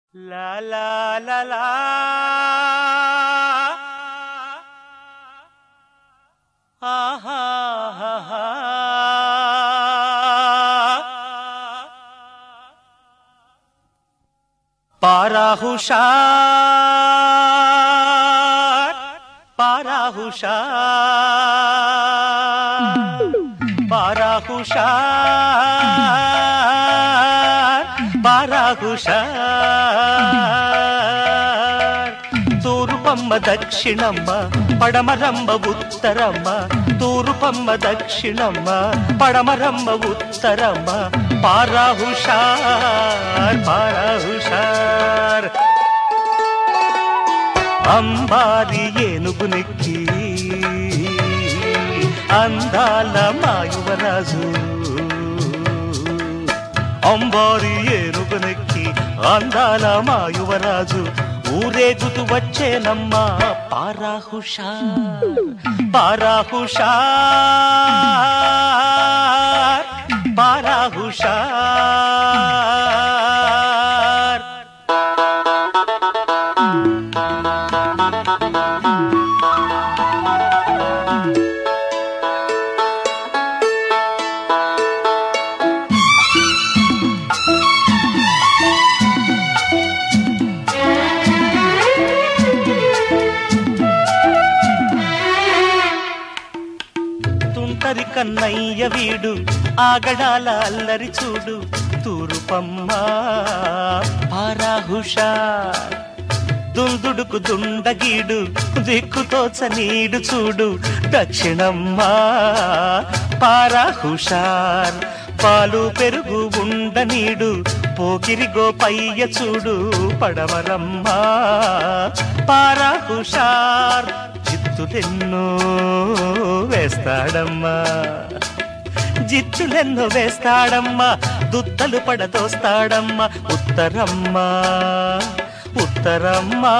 La la la la. ఆహా ఆహా. పారాహుషార్ పారాహుషార్ పారాహుషార్ పారాహుషార్ తూర్పమ్మ దక్షిణమ్మ పడమరమ్మ ఉత్తరమ్మ తూర్పమ్మ దక్షిణమ్మ పడమరమ్మ ఉత్తరమ్మ పారాహుషార్ పారాహుషార్ అంబారి ఏనుగునెక్కి అందాల మాయువరాజు అంబారి ఏనుగునెక్కి అందాల మాయువరాజు ఊరేగుతూ వచ్చేనమ్మా పారాహుషార్ పారాహుషార్ పారాహుషార్ తుంటరి కన్నయ్య వీడు ఆగడాల అల్లరి చూడు తూరుపమ్మ పారాహుషార్ దుందుడుకు దుండగీడు దిక్కుతోచ నీడు చూడు దక్షిణమ్మ పారాహుషార్ పాలు పెరుగు ఉండనీడు పోకిరి గోపయ్య చూడు పడమరమ్మ పారాహుషార్ జిత్తులెన్నో వేస్తాడమ్మా జిత్తులెన్నో వేస్తాడమ్మా దుత్తలు పడదోస్తాడమ్మా ఉత్తరమ్మా ఉత్తరమ్మా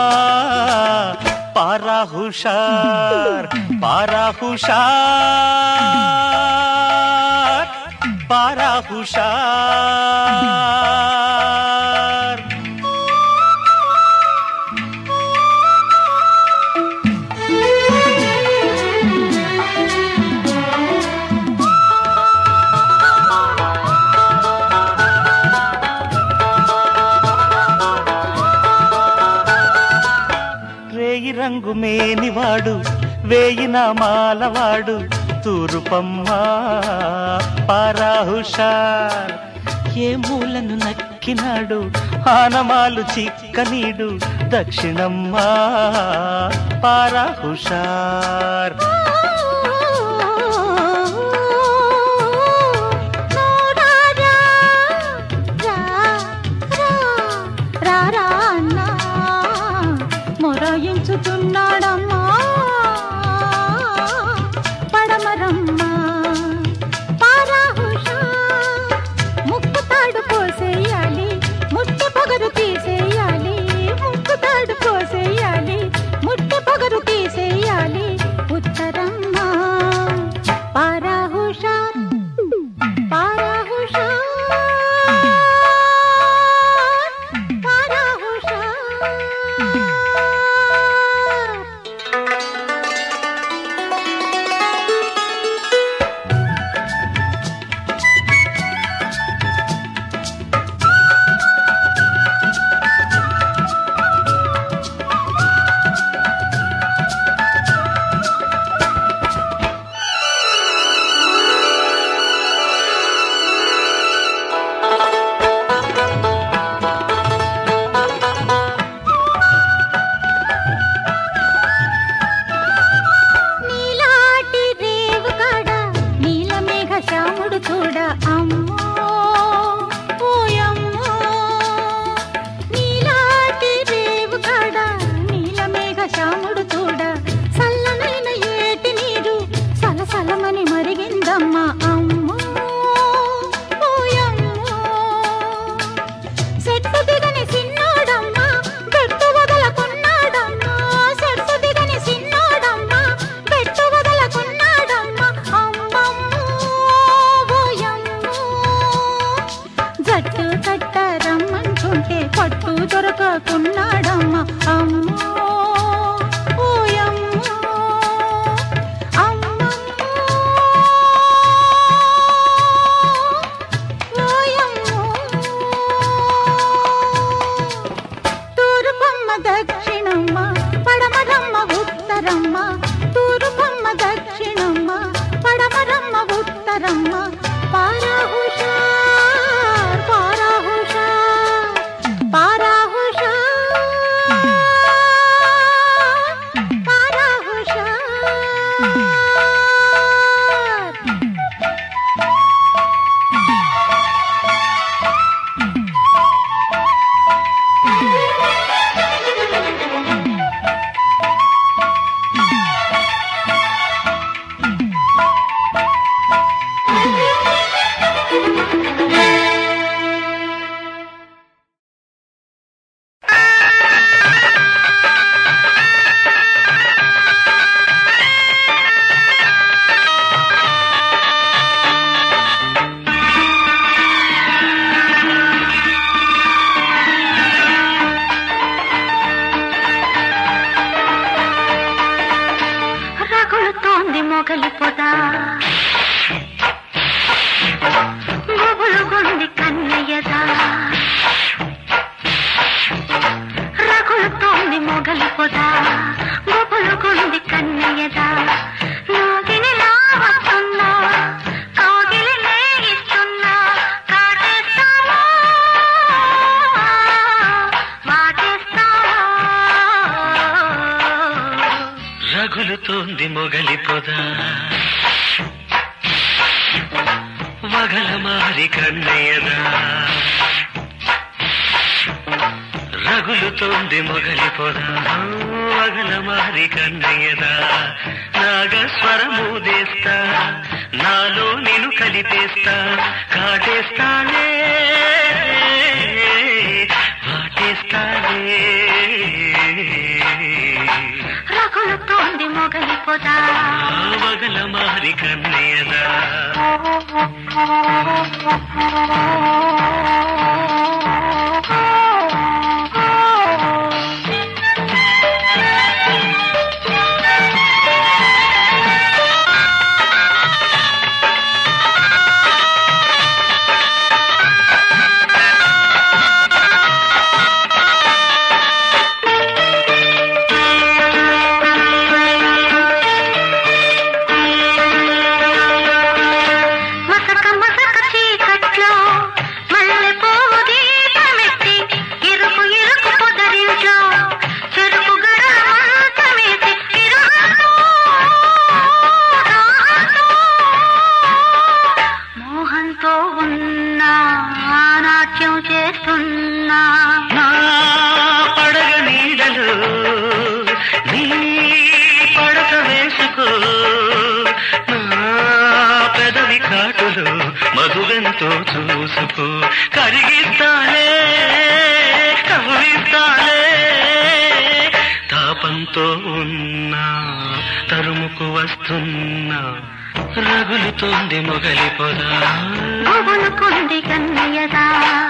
పారాహుషార్ పారాహుషార్ పారాహుషార్ రేయి రంగు మేనివాడు వేయి నామాలవాడు తూరుపమ్మ పారాహుషార్ ఏ మూలను నక్కినాడు ఆనమాలు చిక్కనీడు దక్షిణమ్మ పారాహుషార్ మొరాయించుతున్నాడమ్మా పడమరమ్మ పారాహుషా ముక్కు తాడు పోసేయాలి ముట్టి పొగరు తీసేయాలి ముక్కు తాడు పోసేయాలి ముట్టి పొగరు తీసేయాలి ఉత్తర చిక్కకున్నాడమ్మా అమ్మో ఓయమ్మో అమ్మమ్మో ఓయమ్మో తూర్పమ్మ దక్షిణమ్మ పడమరమ్మ ఉత్తరమ్మ తూర్పమ్మ దక్షిణమ్మ పడమరమ్మ ఉత్తరమ్మ పారాహుషార్ పారాహుషార్ పారాహుషార్ పారాహుషార్ రగులుతోంది మొగలి పొద గుబులుగుంది కన్నయ్యదా రగులుతోంది మొగలి పొద గుబులుగుంది కన్నయ్యదా నాగిని లావస్తున్నా కాగిలి లేగిస్తున్నా కాటేస్తావా వాటేస్తావా రగులుతోంది మొగలి పొద వగల మారి కన్నయ్యదా రగులుతోంది మొగలి పొద వగల మారి కన్నయ్యదా నాగస్వరమూదేస్తా నాలో నేను కలిపేస్తా కాటేస్తానే వాటేస్తానే రగులుతోంది మొగలి పొద వగల మారి కన్నయ్యదా మసక మసక చీకట్లో మల్లె పువ్వు దీపమెట్టి ఇరుకు ఇరుకు పొదరింట్లో చెరుకు గడ మంచమేసి ఇరుగాను, రాను. మోహంతో ఉన్నా నాట్యం చేస్తున్నా నా పడగ నీడలు నీ పడక వేసుకో నా పెదవి కాటులు మధువెంతో చూసుకో కరిగిస్తాలే కవిస్తాలే తాపంతో ఉన్నా తరుముకు వస్తున్నా రగులుతోంది మొగలి పొదా పువ్వులు కొంది కన్నయ్యదా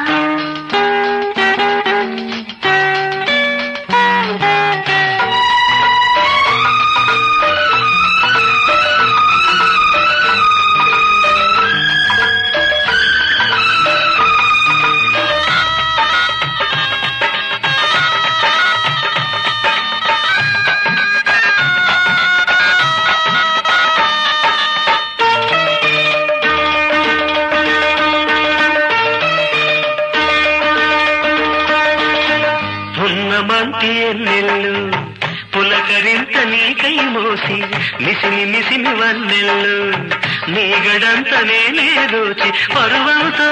పున్నమంటి ఎన్నెల్లు పులకరింత నీకై మోసి మిసిమి మిసిమి వన్నెల్లు నీ గడంత నేనే దోచి పరువంతో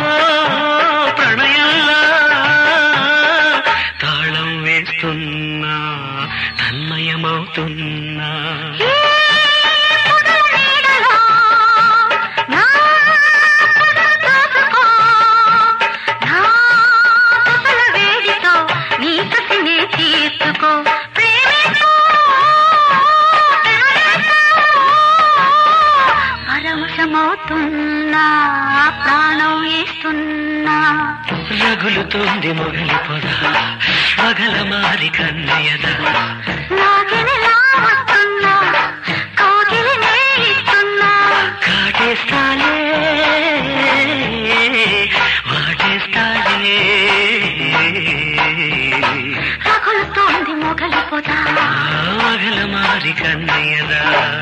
ప్రణయంలా తాళం వేస్తున్నా తన్మయమవుతున్నా పరవశమవుతున్నా ప్రాణం వేస్తున్నా రగులుతోంది మొగలి పొద పగల మారి కన్నయ్యద నాగినిలా వస్తున్నా కోగిలి నేయిస్తున్నా కాటేస్తాలే వాటేస్తాలే రగులుతోంది మొగలి పొద పగల మారి కన్నయ్యదా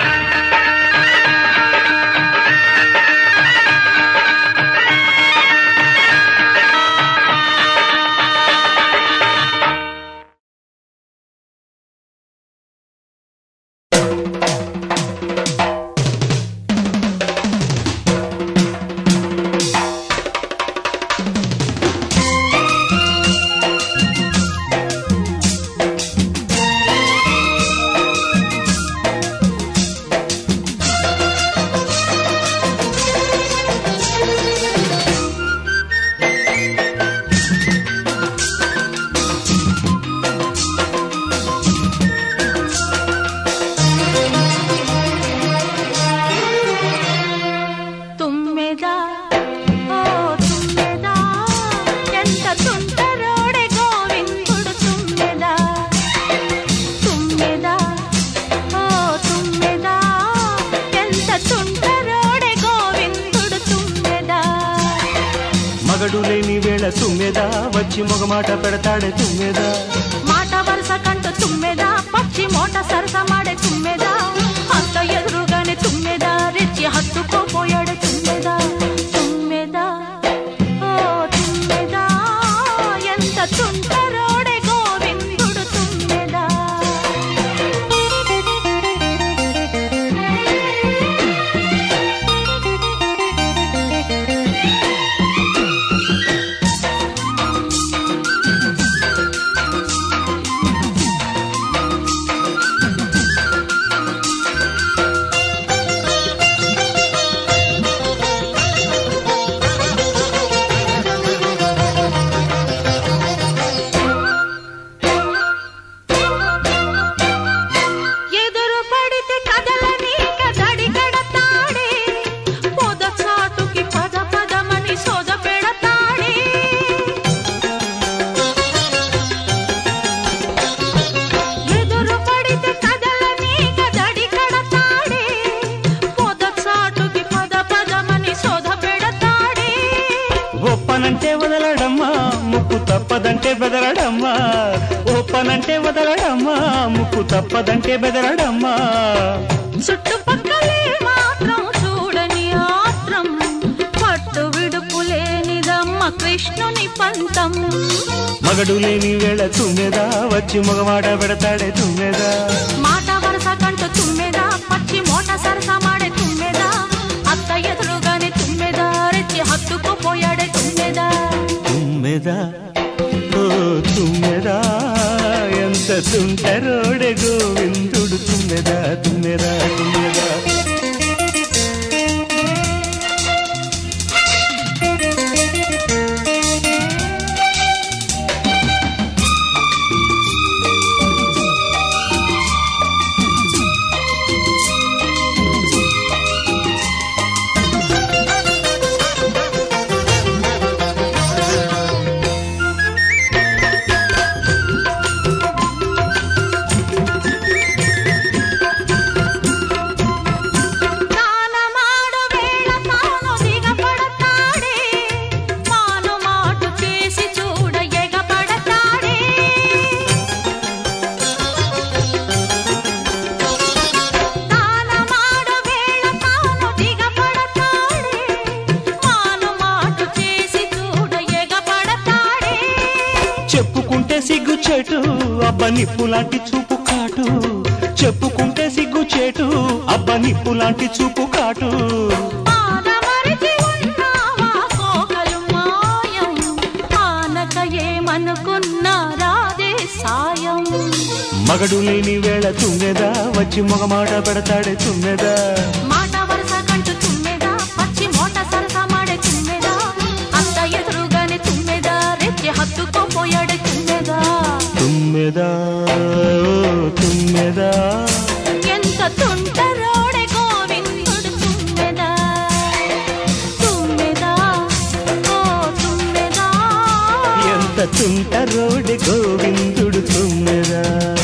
తుమ్మెదా ఓ తుమ్మెదా ఎంత తుంటరోడే గోవిందుడు తుమ్మెదా తుమ్మెదా ఓ తుమ్మెదా ఎంత తుంటరోడే గోవిందుడు తుమ్మెదా మగడు లేని వేళ తుమ్మెదా వచ్చి మొగమాట పెడతాడే తుమ్మెదా మాట వరుస కంటూ తుమ్మెదా పచ్చి మోట సరస మాడే తుమ్మెదా అంత ఎదురుగానే తుమ్మెదా రెచ్చి హత్తుకోపోయాడు తుమ్మెదా తుమ్మెదా ఓ తుమ్మెదా ఎంత తుంటరోడే గోవిందుడు తుమ్మెదా ఎదురు పడితే కదలని కదడి కడతాడే పొద చాటుకి పద పదమని సోద పెడతాడే ఎదురు పడితే కదలని కదడి కడతాడే పొద చాటుకి పద పదమని సోద పెడతాడే ఒప్పనంటే వదలడమ్మా ముక్కు తప్పదంటే బెదరడమ్మా ఒప్పనంటే వదలడమ్మా ముక్కు తప్పదంటే బెదరడమ్మా చుట్టుపక్కలే మాత్రం చూడని ఆత్రం పట్టు విడుపు లేనిదమ్మ కృష్ణుని పంతం మగడు లేని వేళ తుమ్మెదా వచ్చి మొగమాట పెడతాడే తుమ్మెదా మాట వరస కంటూ తుమ్మెదా పచ్చి మోట సరస మాడే తుమ్మెదా అత్త ఎదురుగానే తుమ్మెదా రెచ్చి హత్తుకుపోయాడే తుమ్మెదా తుమ్మెదా ఓ తుమ్మెదా ఎంత తుంటరోడే గోవిందుడు తుమ్మెదా తుమ్మెదా తుమ్మెదా తానమాడు వేళ తాను దిగపడతాడే మాను మాటు చేసి చూడ ఎగపడతాడే తానమాడు వేళ తాను దిగపడతాడే మాను మాటు చేసి చూడ ఎగపడతాడే చెప్పుకుంటే సిగ్గు చెటు అబ్బ నిప్పు లాంటి చూపు కాటు చెప్పుకుంటే సిగ్గు చెటు అబ్బ నిప్పు లాంటి చూపు కాటు ఆనమరిచి ఉన్నావా కోకలు మాయం ఆనక ఏమనుకున్నా రాదే సాయం మగడు లేని వేళ తుమ్మెదా వచ్చి మొగమాట పెడతాడే తుమ్మెదా మాట వరుస కంటూ తుమ్మెదా పచ్చి మోట సరస మాడే తుమ్మెదా అంత ఎదురుగానే తుమ్మెదా రెచ్చి హత్తుకోపోయాడే తుమ్మెదా తుమ్మెదా ఓ తుమ్మెదా ఎంత తుంటరోడే గోవిందుడు తుమ్మెదా తుమ్మెదా ఓ తుమ్మెదా తుంటరోడి గోవిందుడు తుమ్మెదా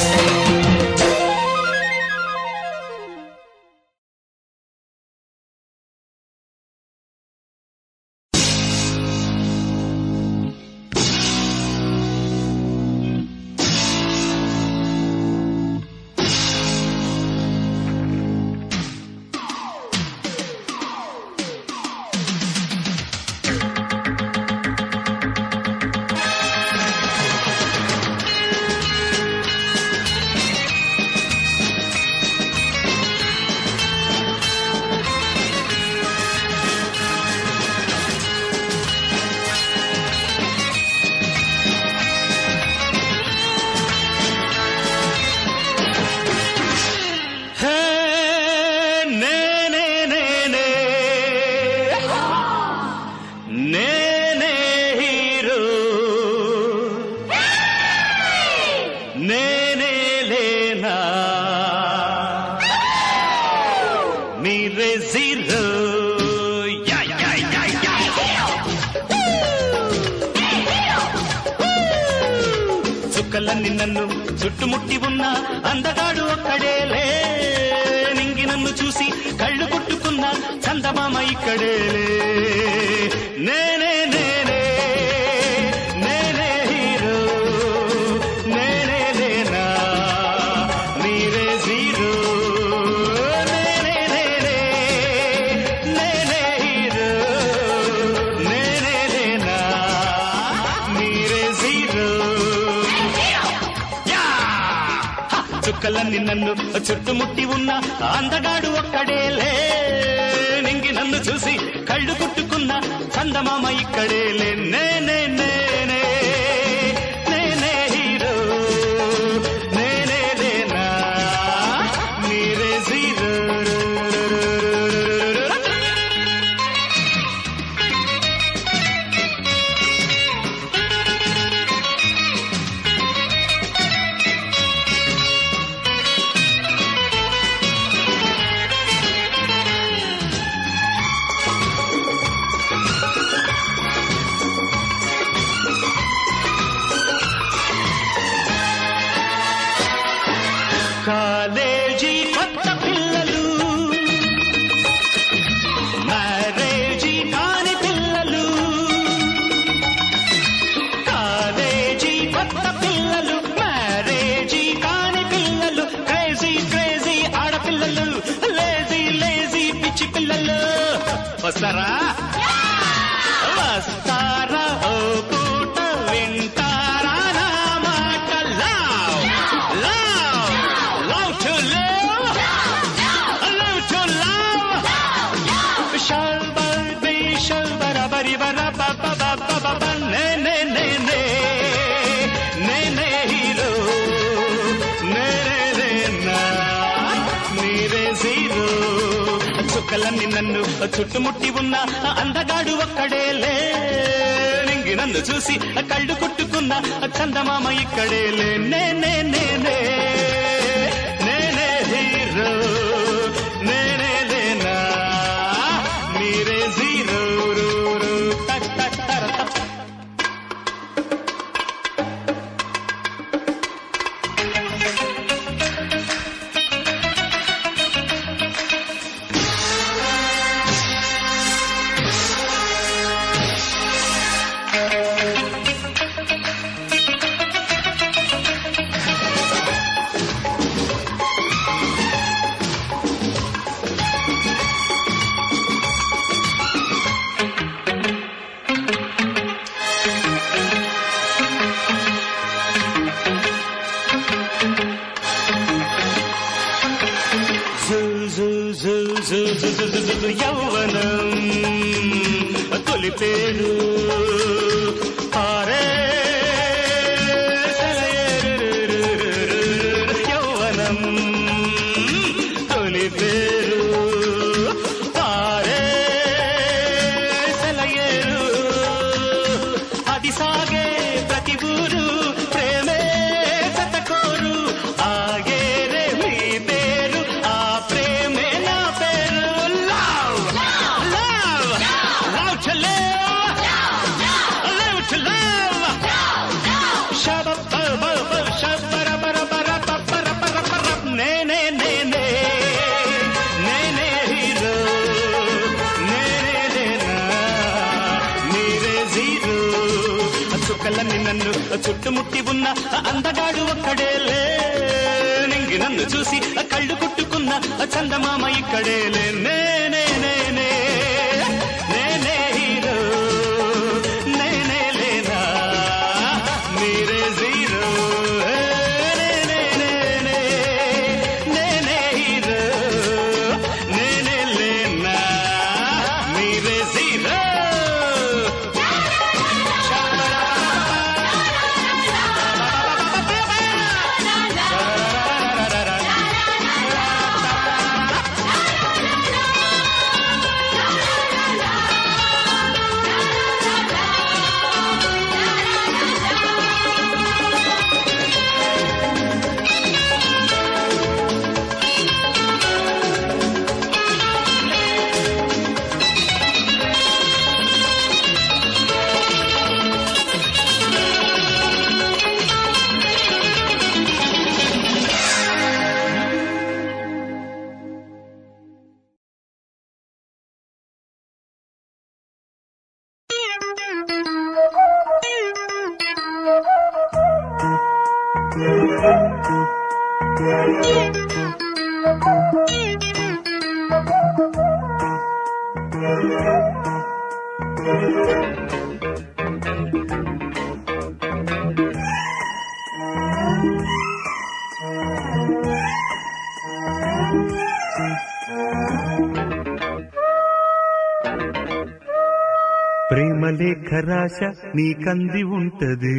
హే, నేనే నేనే నేనే హీరో నేనే లేనా మీరే జీరో యా యా యా యా చుక్కలన్నీ నన్ను చుట్టుముట్టి ఉన్న అందగాడు ఒక్కడేలే నింగి నన్ను చూసి కళ్ళు కొట్టుకున్న చందమామ ఇక్కడేలే నేనే నేనే నేనే హీరో నేనే లేనా మీరే జీరో నేనే నేనే నేనే హీరో నేనే లేనా మీరే జీరో యా! చుక్కలన్నీ నన్ను చుట్టుముట్టి ఉన్న అందగాడు ఒక్కడేలే నింగి నన్ను చూసి కళ్ళు కుట్టుకున్న చందమామ ఇక్కడేలే నేనే నేనే నేనే హీరో నేనే లేనా మీరే జీరో కాలేజీ కొత్త పిల్లలు మ్యారేజీ కాని పిల్లలు కాలేజీ కొత్త పిల్లలు మ్యారేజీ కాని పిల్లలు క్రేజీ క్రేజీ ఆడపిల్లలు లేజీ లేజీ పిచ్చి పిల్లలు వస్తారా వస్తారా ఓ పూట వింటారా నా మాట love love love to love love to love షల్బర్ బి షల్బర బరి బర బ బ బ బ బ బ నే నే నే నే నే నే హీరో నే నే నే నా నీరే జీరో చుక్కలన్నీ నన్ను చుట్టుముట్టి ఉన్న అందగాడు ఒక్కడేలే నింగి నన్ను చూసి కళ్ళు కుట్టుకున్న చందమామ ఇక్కడేలే నే నే నే నే నేనే హీరో నేనే లేనా మీరే జీరో రో రో టక్ టక్ టర టక్ యౌవనం తొలి పేరు ఆరే యౌవనం తొలి పేరు ఆరే సెలయేరు అది సాగే ప్రతి ఊరు ప్రేమే శతకోరు ఆగేరే మీ పేరు ఆ ప్రేమే నా పేరు love love love to live షబ బ బ బ షబ్బర బర బర బర బర బర నేనే నేనే నేనే హీరో నేనే నేనా మీరే జీరో చుక్కలన్నీ నన్ను చుట్టుముట్టి ఉన్న అందగాడు ఒక్కడేలే నింగి నన్ను చూసి కళ్ళు కుట్టుకున్న చందమామ ఇక్కడేలే నేనే నేనే నేనే హీరో నేనే లేనా మీరే జీరో నేనే నేనే నేనే హీరో నేనే లేనా మీరే జీరో ప్రేమ లేఖ రాశ నీకంది ఉంటది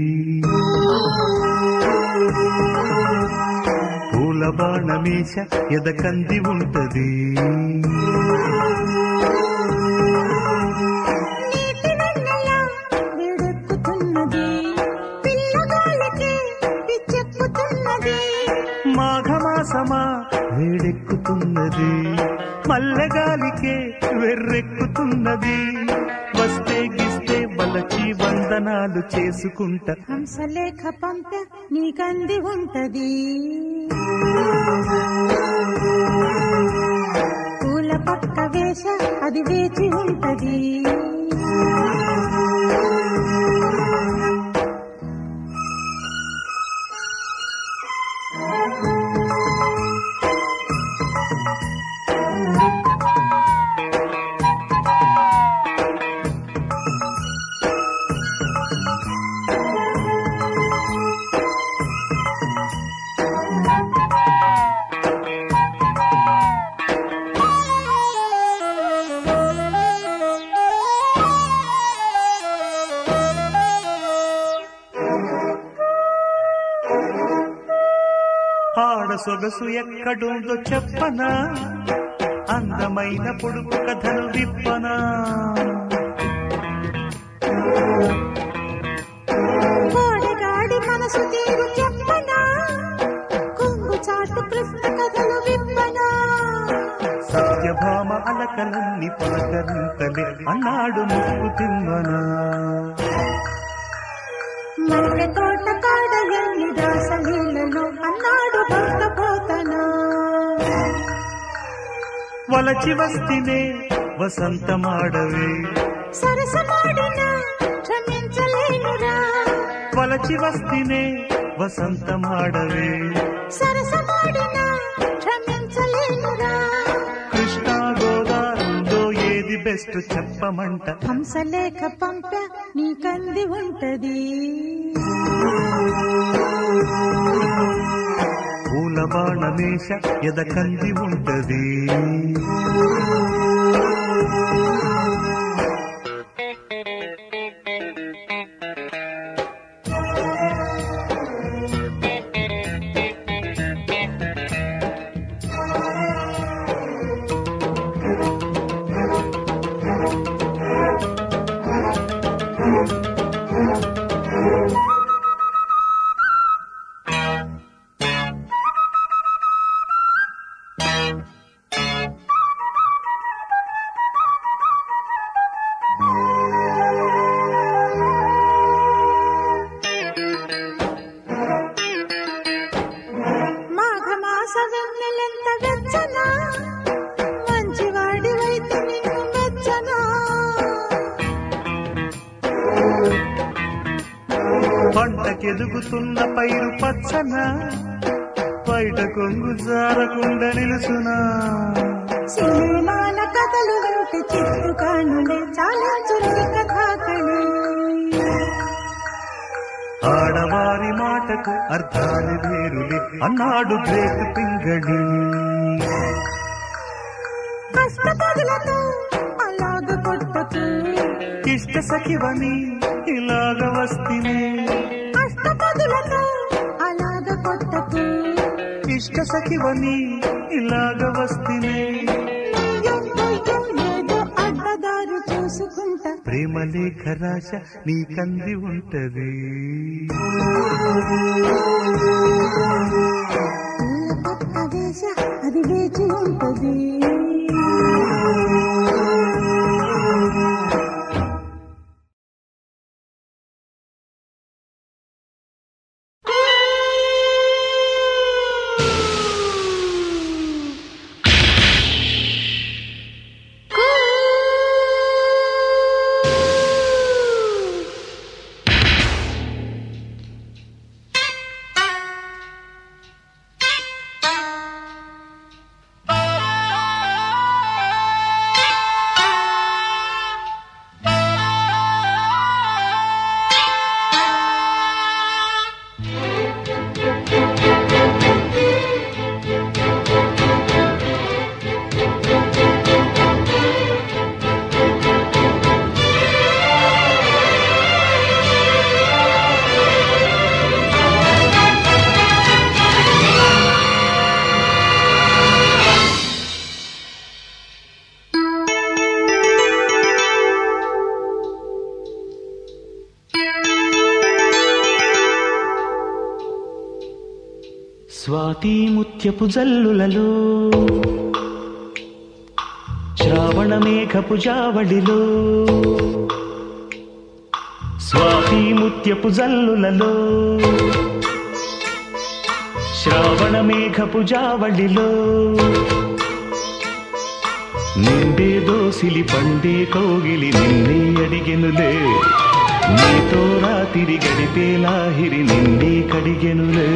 పూల బాణమేష ఎదకంది ఉంటది నీటి వెన్నెల వేడెక్కుతున్నది పిల్లగాళ్ళకి పిచ్చెక్కుతున్నది మాఘమాసమా వేడెక్కుతున్నది మల్లెగాలికే వెర్రెక్కుతున్నది వస్తే గిస్తే బలచి వందనాలు చేసుకుంటా హంసలేఖ పంప నీకంది ఉంటది పూల పక్క వేష అది వేచి ఉంటది ఆడ సొగసు ఎక్కడుందో చెప్పనా అందమైన పొడుపు కథను విప్పనా కోడగాడి మనసు తీరు చెప్పనా కొంగు చాటు కృష్ణ కథలు విప్పనా సత్యభామ అలకలన్నీ పలకరింతలే అన్నాడు ముక్కు తిమ్మనా మల్లె తోట కాడ ఎన్ని దాసలీలలో అన్నాడు భక్త పోతనా వలచి వస్తినే వసంతమాడవే సరసమాడిన క్షమించలేనురా వలచి వస్తినే వసంతమాడవే సరసమాడిన క్షమించలేనురా కృష్ణ గోదావరిలో ఏది బెస్ట్ చెప్పమంట హంసలేఖ పంప నీకంది ఉంటది పూల బాణమేష ఎదకంది ఉంటది పంటకెదుగుతున్న పైరు పచ్చన బయట కొంగు జారకుండా నిలుసునా సినిమాల కథలు వింటే చిత్తు కానులే చాలా చురుకు కథాకళి ఆడవారి మాటకు అర్థాలు వేరులే అన్నాడు గ్రేట్ పింగళి కష్టపదులతో అలాగ కొట్టకు ఇష్ట సఖివని ఇలాగ వస్తినే కష్టపదులతో అలాగ కొట్టకు ఇష్ట సఖివని ఇలాగ వస్తినే అయ్యో, అయ్యో, ఏదో అడ్డదారు చూసుకుంటా ప్రేమ లేఖ రాశ నీకంది ఉంటది పూల పక్క వేష అది వేచి ఉంటది స్వాతి ముత్యపు జల్లులలో శ్రావణ మేఘపు జావళిలో స్వాతి ముత్యపు జల్లులలో శ్రావణ మేఘపు జావళిలో నిండే దోసిలి పండే కౌగిలి నిన్నే అడిగెనులే నీతో రాతిరి గడిపే లాహిరి నిన్నే కడిగెనులే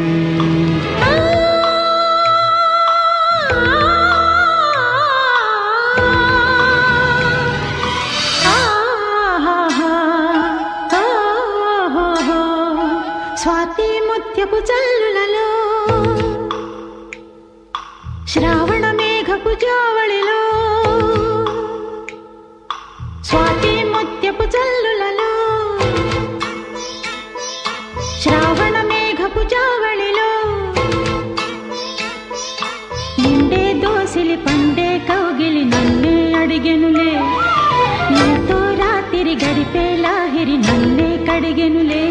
స్వాతి ముత్యపు చల్లులలో శ్రావణ మేఘపు జావళిలో స్వాతి ముత్యపు చల్లులలో శ్రావణ మేఘపు జావళిలో నిండే దోసిలి పండే కౌగిలి నన్నే అడిగెనులే నీతో రాత్రి గడిపే లాహిరి నన్నే కడిగెనులే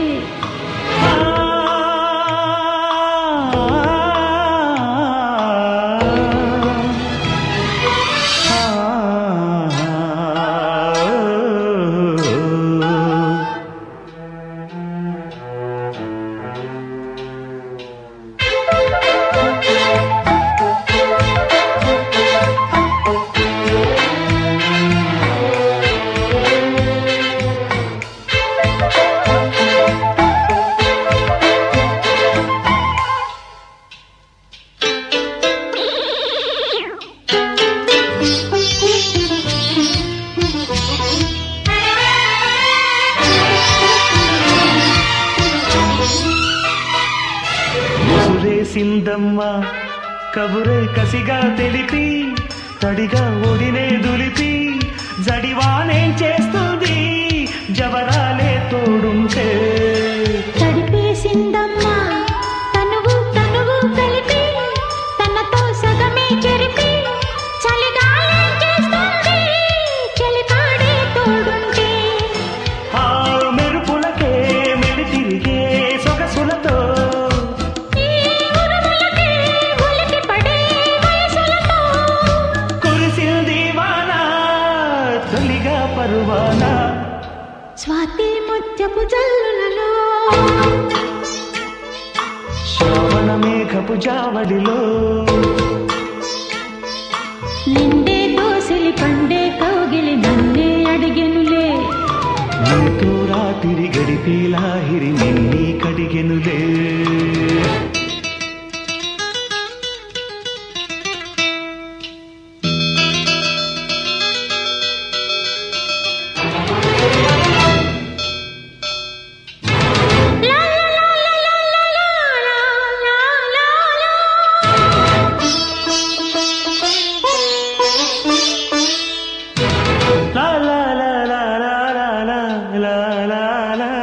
ముసురేసిందమ్మ కబురే కసిగా తెలిపి తడిగా ఒడినే దులిపి జడివానేం చేస్తుంది జవరాలే తోడుంటే తడిపేసిందమ్మా తనువు తనువు కలిపి తనతో సగమే చెరిపి చలిగాలి చేస్తుంది చలికాడే తోడుంటే ఆ మెరుపులకే మెలి తిరిగే సొగసులతో ఈ ఉరుములకే ఉలికి పడే వయసులతో కురిసింది వాన తొలిగా పరువానా స్వాతి ముత్యపు జల్లులలో శ్రావణ మేఘపు జావడిలో నిండే దోసిలి పండే కౌగిలి నన్నే అడిగెనులే నీతో రాత్రి గడి గడిపే లాహిరి నిన్నీ కడిగెనులే లా లా లా లా లా లా లా లా లా లా.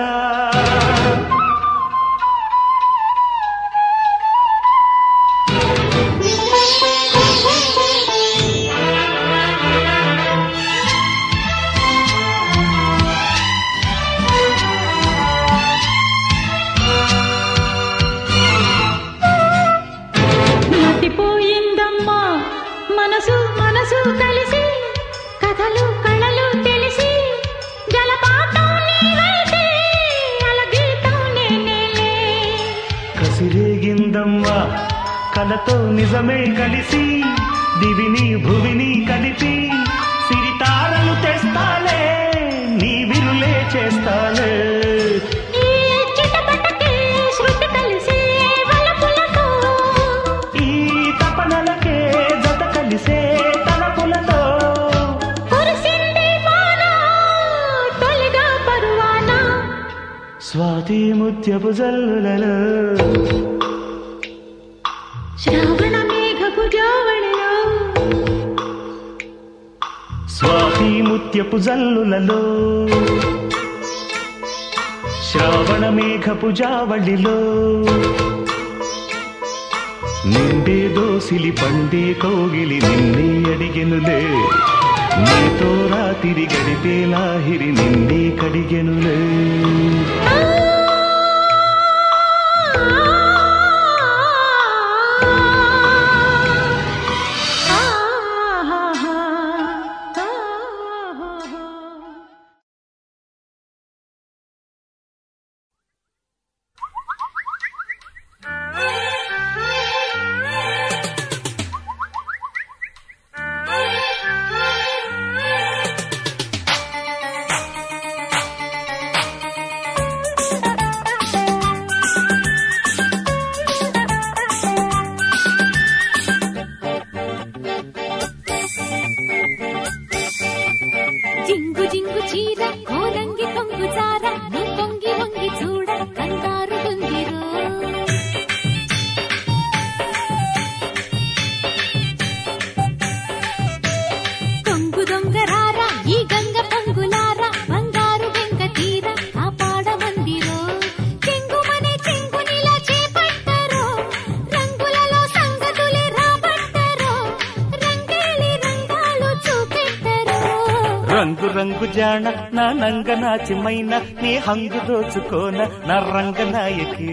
మతిపోయిందమ్మా మనసు మనసు కలిసి కథలు కళలు తెలిసి జలపాతం నీవైతే అలగీతం నేనేలే కసిరేగిందమ్మా కలతో నిజమే కలిసి దివిని భువిని కలిపి సిరితారలు తెస్తాలే నీ విరులే చేస్తాలే ఈ చిటపటకి శృతి కలిసి వలపులతో ఈ తపనలకే జత కలిసే తలపులతో కురిసింది వాన తొలిగా పరువాన స్వాతి ముత్యపు జల్లులలో శ్రావణ మేఘపు జావళిలో స్వాతి ముత్యపు జల్లులలో శ్రావణ మేఘపు జావళిలో నిండే దోసిలి పండే కోగిలి నిన్నే అడిగెనులే నీతో రాతిరి గడిపే లాహిరి నిన్నే కడిగెనులే జింగు జింగు చీర కోరంగి కొంగు చార నీ పొంగి వంగి చూడ కంగారు గుందిరో కొంగు దొంగరార ఈ గంగ పొంగులార బంగారు వెంక తీర కాపాడమందిరో చెంగుమనే చెంగునిలా చేపట్టరో రంగులలో సంగతులే రాబట్టరో రంగేలి రంగాలు చూపెట్టరో రంగు రంగు జాణ నా నంగ నాచిమైన నీ హంగు దోచుకోన నా రంగ నాయకే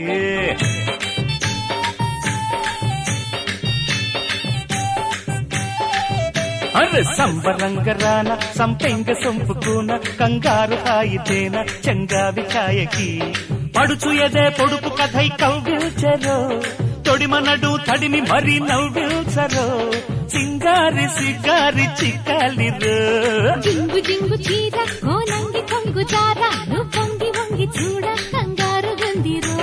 అరే సంబరంగ రాన సంపెంగ సొంపుకోన కంగారు హాయితేన చెంగావి ఛాయకి పడుచు ఎదే పొడుపు కథై కవ్విల్చరో తొడిమనడు తడిమి మరి నవ్విల్చరో సింగారి సిగారి చిక్కాలిరో జింగు జింగు చీర కోనంగి కొంగు జార నువ్వు పొంగి వంగి చూడ కంగారు గుందిరో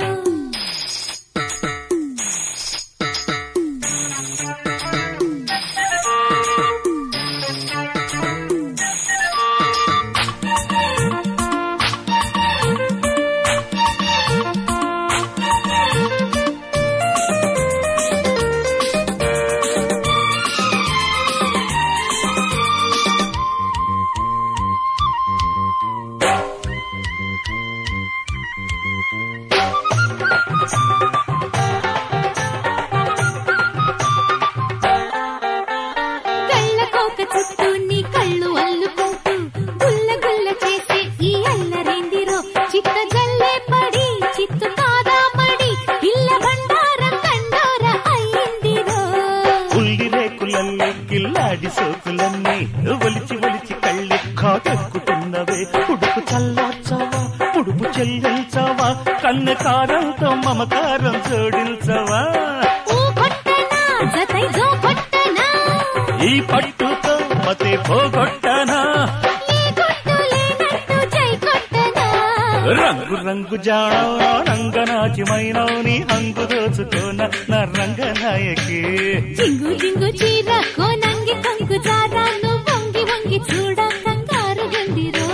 కళ్ళ కోక చుట్టూ నీ కళ్ళు అల్లుకుంటూ గుల్ల గుల్ల చేసే ఈ అల్లరేందిరో చిత్త జల్లే పడి చిత్తు కాదా పడి పిల్ల బండారం కండోర అయ్యిందిరో ఉల్లి రేకులల్లే కిల్లాడి సోకులన్నీ ఒలిచి ఒలిచి కళ్ళి కాటెక్కుతున్నవే ఉడుపు చల్లార్చవా ఉడుపు చెల్లించవా కన్న కారంతో మమకారం జోడించవా ఊ కొట్టనా జతై జో కొట్టనా ఈ పట్టుతో మతే పోగొట్టనా ఈ గుట్టు లేనట్టు జై కొట్టనా రంగు రంగు జాణ రంగనాచిమైనవు నీ హంగు దోచుకోన నా రంగనాయకి జింగు జింగు చీర కోనంగి కొంగు జారా నువ్వు వంగి వంగి చూడ కంగారు గుండిరో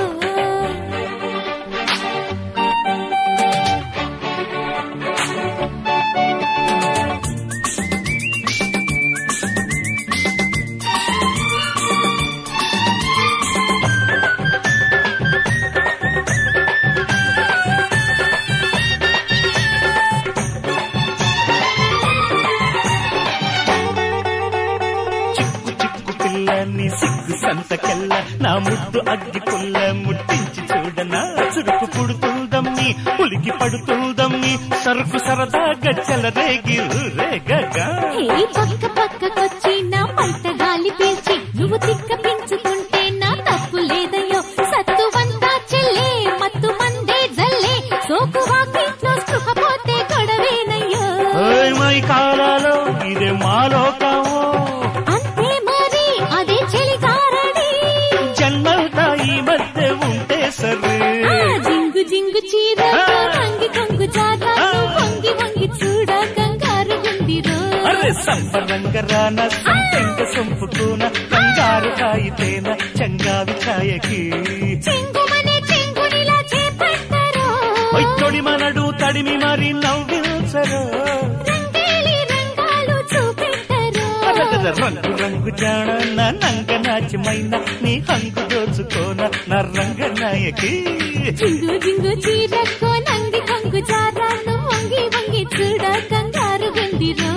చిక్కు చిక్కు పిల్ల నీ సిగ్గు సంతకెల్ల నా ముద్దు అగ్గి పుల్ల ముట్టించి చూడనా చురుకు పుడుతుందమ్మి పులికి పడుతుందమ్మి సరుకు సరదా గచ్చల రేగి రేగగా హే పక్క పక్కకొచ్చి నా పైట గాలి పీల్చి నువ్వు తిక్క పెంచుకుంటే నా తప్పు లేదయ్యో సత్తువంతా చెల్లే మత్తు మందే జల్లే సోకు వాకిట్లో స్పృహపోతే గొడవేనయ్యో ఓయ్ మై కాలాలో ఇదే మాలోకమో అంతే మరి అదే చెలిగారడి జన్మంతా ఈ మధ్య ఉంటే సరే ఆ జింగు జింగు చీర రంగి కొంగు జాగా నువ్వు వంగి వంగి చూడ కంగారు గుండిరో అరే సంబరంగ రాన సంపెంగ సొంపుకోన కంగారు కాయితేన చంగావి ఛాయకి చెంగుమనే చెంగునిలా చేపట్టరో వైతొడి మనడు తడిమి మరి నవ్వించరు రంగేలి రంగాలు చూపెట్టరో అరగద రంగు రంగు జాణ నా నంగ నాచిమైన నీ హంగు దోచుకోన నా రంగ నాయకి జింగు జింగు చీరక్కో నంగి కొంగు జారా నువ్వు వంగి వంగి చూడ కంగారు గుండిరో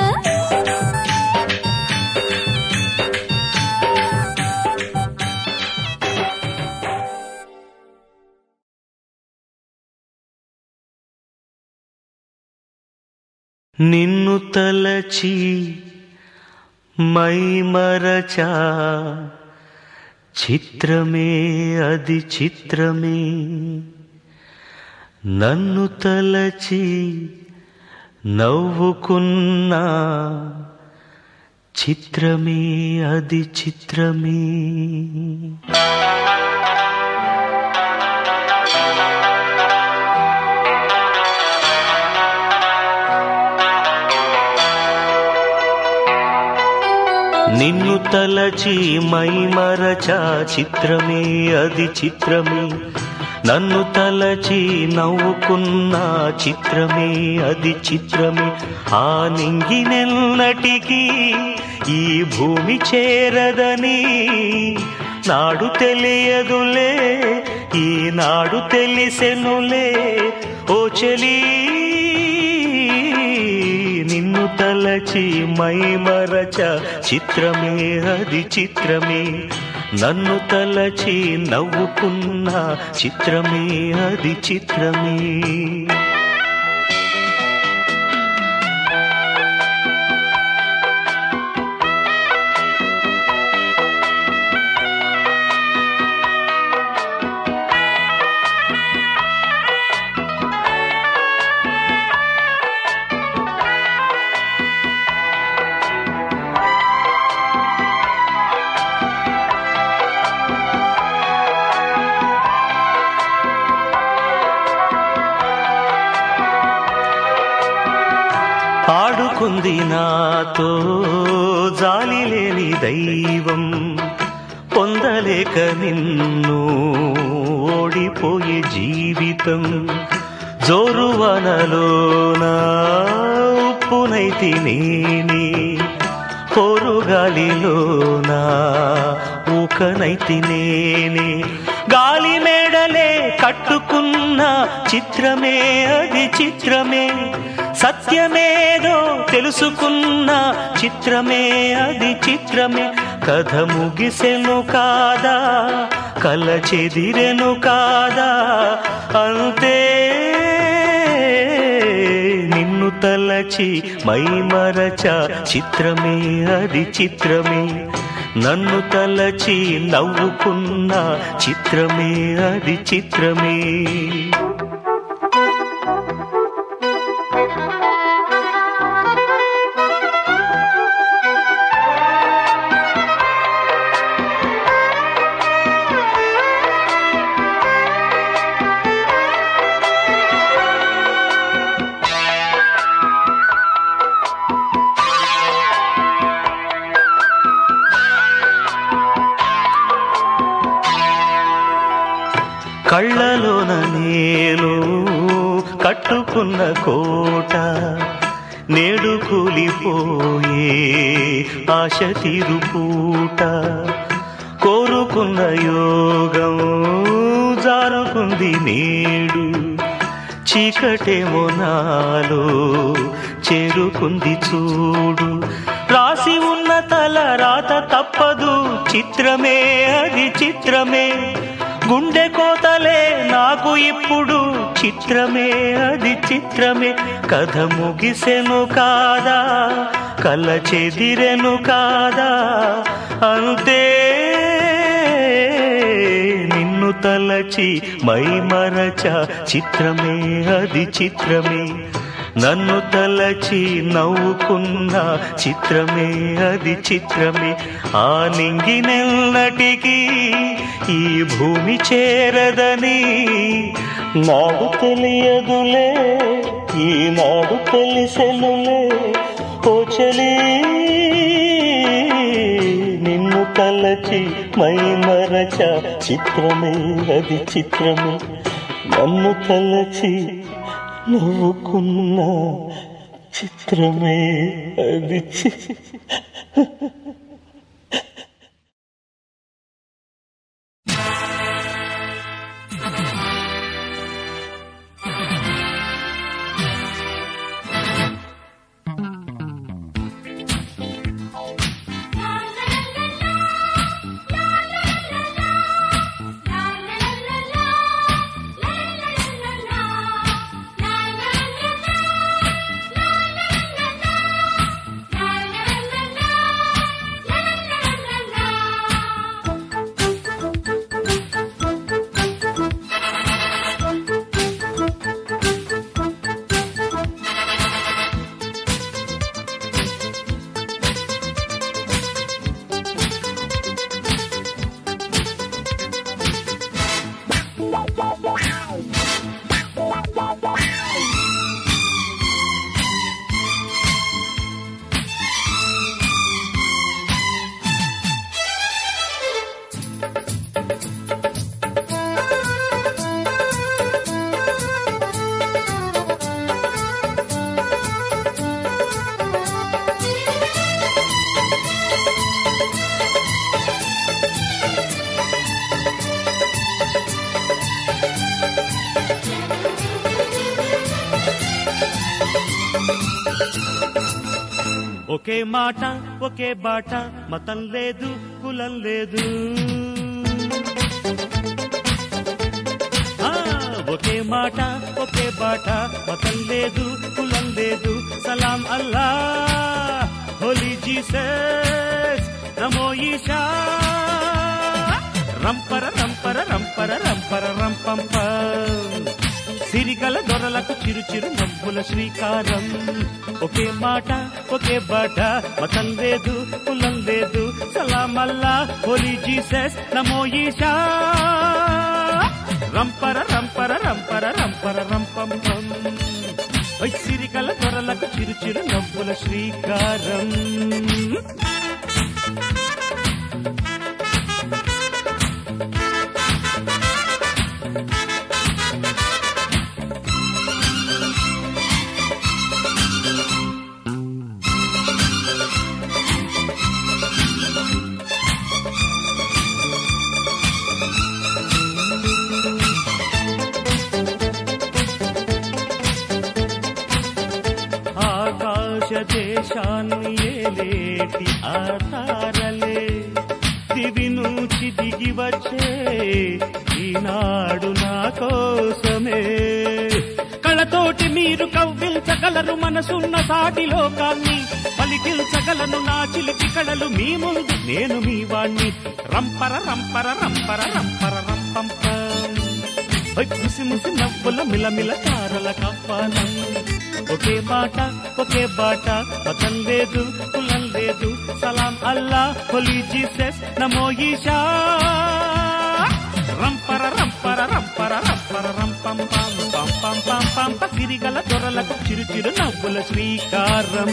నిన్ను తలచి మై మరచా చిత్రమే అది చిత్రమే నన్ను తలచి నవ్వుకున్నా చిత్రమే అది చిత్రమే నిన్ను తలచి మై మరచా చిత్రమే అది చిత్రమే నన్ను తలచి నవ్వుకున్న చిత్రమే అది చిత్రమే ఆ నింగినెన్నటికీ ఈ భూమి చేరదని నాడు తెలియదులే ఈనాడు తెలిసెనులే ఓ చెలీ నిన్ను తలచి మై మరచ చిత్రమే అది చిత్రమే నన్ను తలచి నవ్వుకున్న చిత్రమే అది చిత్రమే ఆడుకుంది నాతో జాలి లేని దైవం పొందలేక నిన్ను ఓడిపోయే జీవితం జోరువనలోన ఉప్పునైతి నేనే పోరుగాలిలోన ఊకనైతి నేనే గాలి మేడలే కట్టుకున్న చిత్రమే అది చిత్రమే సత్యమేదో తెలుసుకున్న చిత్రమే అది చిత్రమే కథ ముగిసెను కాదా కల చెదిరెను కాదా అంతే నిన్ను తలచి మై మరచ చిత్రమే అది చిత్రమే నన్ను తలచి నవ్వుకున్న చిత్రమే అది చిత్రమే కళ్ళలోన నేను కట్టుకున్న కోట నేడు కూలిపోయే ఆశ తీరుపూట కోరుకున్న యోగం జారుకుంది నేడు చీకటేమో నాలో చేరుకుంది చూడు రాసి ఉన్న తల రాత తప్పదు చిత్రమే అది చిత్రమే గుండె కోతలే నాకు ఇప్పుడు చిత్రమే అది చిత్రమే కథ ముగిసెను కాదా కల చెదిరెను కాదా అంతే నిన్ను తలచి మై మరచ చిత్రమే అది చిత్రమే నన్ను తలచి నవ్వుకున్న చిత్రమే అది చిత్రమే ఆ నింగినెన్నటికీ ఈ భూమి చేరదని నాడు తెలియదులే ఈనాడు తెలిసెనులే ఓ చలి నిన్ను తలచి మై మరచ చిత్రమే అది చిత్రమే నన్ను తలచి నవ్వుకున్న చిత్రమే అది చి- ఒకే మాట ఒకే బాట మతం లేదు కులం లేదు ఆ, ఒకే మాట ఒకే బాట మతం లేదు కులం లేదు సలాం అల్లా హోలీ జీసస్ నమో ఈశా రంపర రంపర రంపర రంపర రంపంప సిరిగల దొరలకు చిరు చిరు నవ్వుల శ్రీకారం ఒకే మాట ఒకే బాట మతం లేదు కులం లేదు సలామల్లా హోలీ జీసస్ నమో ఈశా రంపర రంపర రంపర రంపర రంపం పం. ఓయ్ సిరిగల దొరలకు చిరు చిరు నవ్వుల శ్రీకారం ఆకాశ దేశాన్ని ఏలేటి ఆ తారలే దివి నుంచి దిగి వచ్చే ఈనాడు నా కోసమే కళ్ళతోటి మీరు కవ్విల్చగలరు మనసున్న సాటి లోకాన్ని పలికిల్చగలను నా చిలిపి కళలు మీ ముందు నేను మీ వాణ్ణి రంపర రంపర రంపర రంపర రంపంపం ఓయ్ ముసి ముసి నవ్వుల మిలమిల తారల కప్పాలం ఒకే మాట ఒకే బాట మతం లేదు కులం లేదు సలాం అల్లా హోలీ జీసస్ నమో ఈశా రంపర రంపర రంపర రంపర రంపం పం పం పం పం పం ప సిరిగల దొరలకు చిరు చిరు నవ్వుల శ్రీకారం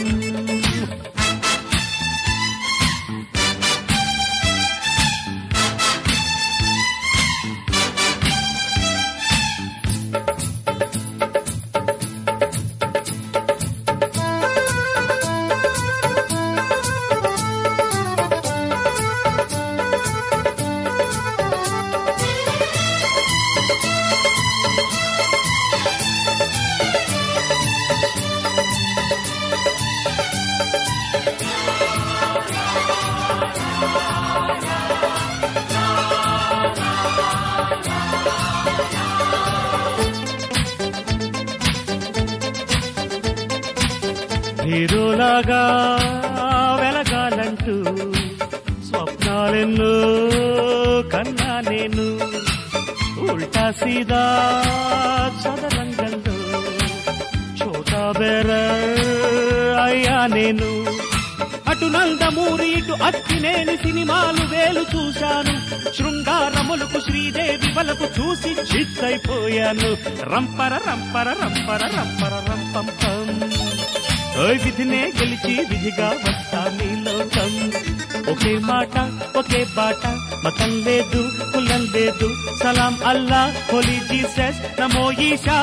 హీరోలాగా వెలగాలంటూ స్వప్నాలెన్నో కన్నా నేను ఉల్టా సీదా చదరంగంలో చోటా బేర అయ్యా నేను అటు నందమూరి ఇటు అక్కినేని సినిమాలు వేలు చూశాను శృంగారములకు శ్రీదేవి వలకు చూసి చిత్తైపోయాను రంపర రంపర రంపర రంపర రంపం పం ఓయ్ విధినే గెలిచి విధిగా వస్తా నీలోకం ఒకే మాట ఒకే బాట మతం లేదు కులం లేదు సలాం అల్లా హోలీ జీసస్ నమో ఈశా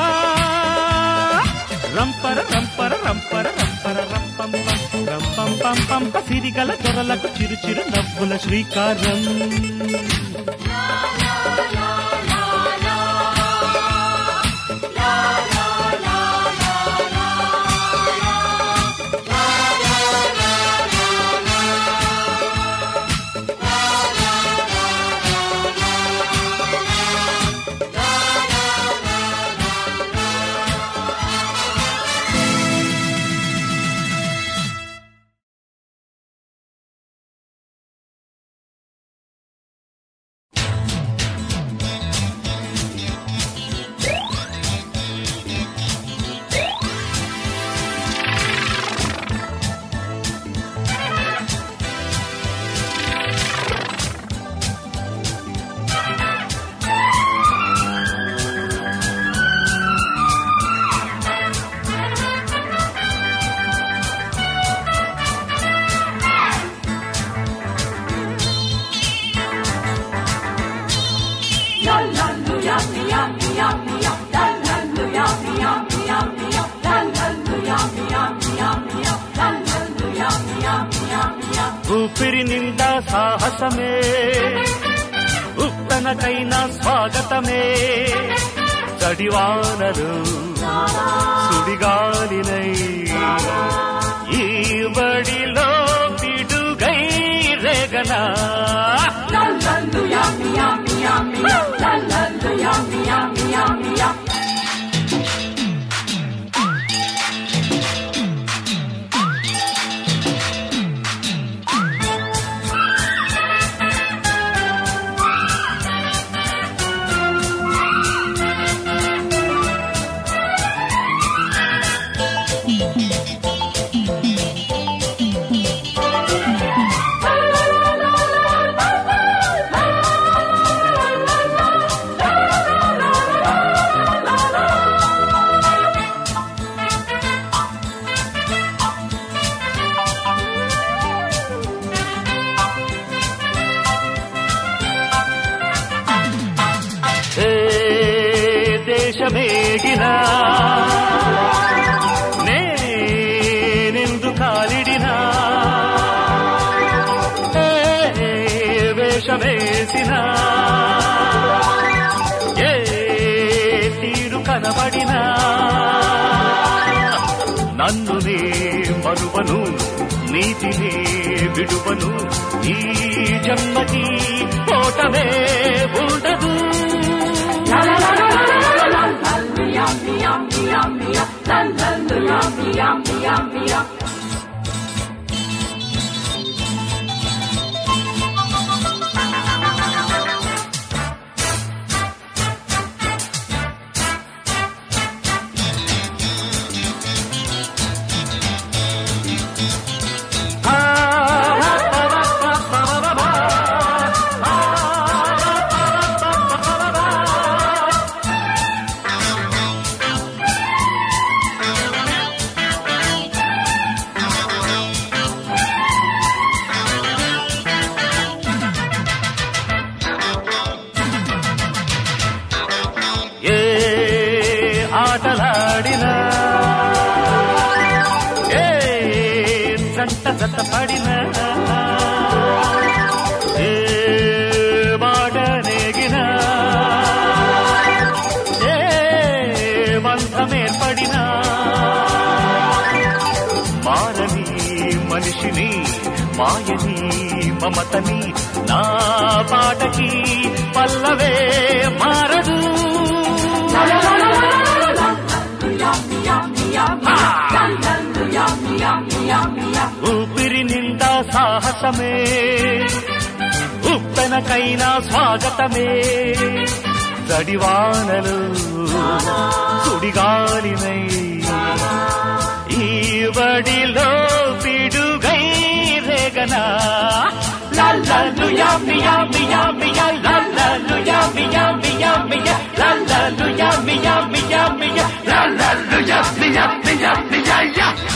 రంపర రంపర రంపర రంపర రంపం పం రంపం పం పంప సిరిగల దొరలకు చిరు చిరు నవ్వుల శ్రీకారం ఊపిరి నిండా సాహసమే ఉత్తనకైన స్వాగతమే చడివానలు సుడిగాలినై ఈ బడిలో పిడుగై రేగనా ఏ దేశమేగినా నేనెందు కాలిడినా ఏ వేషమేసినా ఏ తీరు కనబడినా నన్ను నే మరువను నీతిని విడువను ఈ జన్మకి ఓటమే ఉండదు ఏ ఆటలాడినా ఏ జంట జత పడినా ఏ మాట నేగినా ఏ బంధమేర్పడినా మారని మనిషిని మాయని మమతని నా పాటకి పల్లవే మారదు ఊపిరి నిండా సాహసమే ఉప్పెనకైనా స్వాగతమే జడివానలు సుడిగాలినై ఈ బడిలో పిడుగై రేగనా లల్లలు యామి యామి యామి యా లల్లలు యామి యామి యామి యా లల్లలు యామి యామి యామి యా లల్లలు యామి యామి యామి యా యా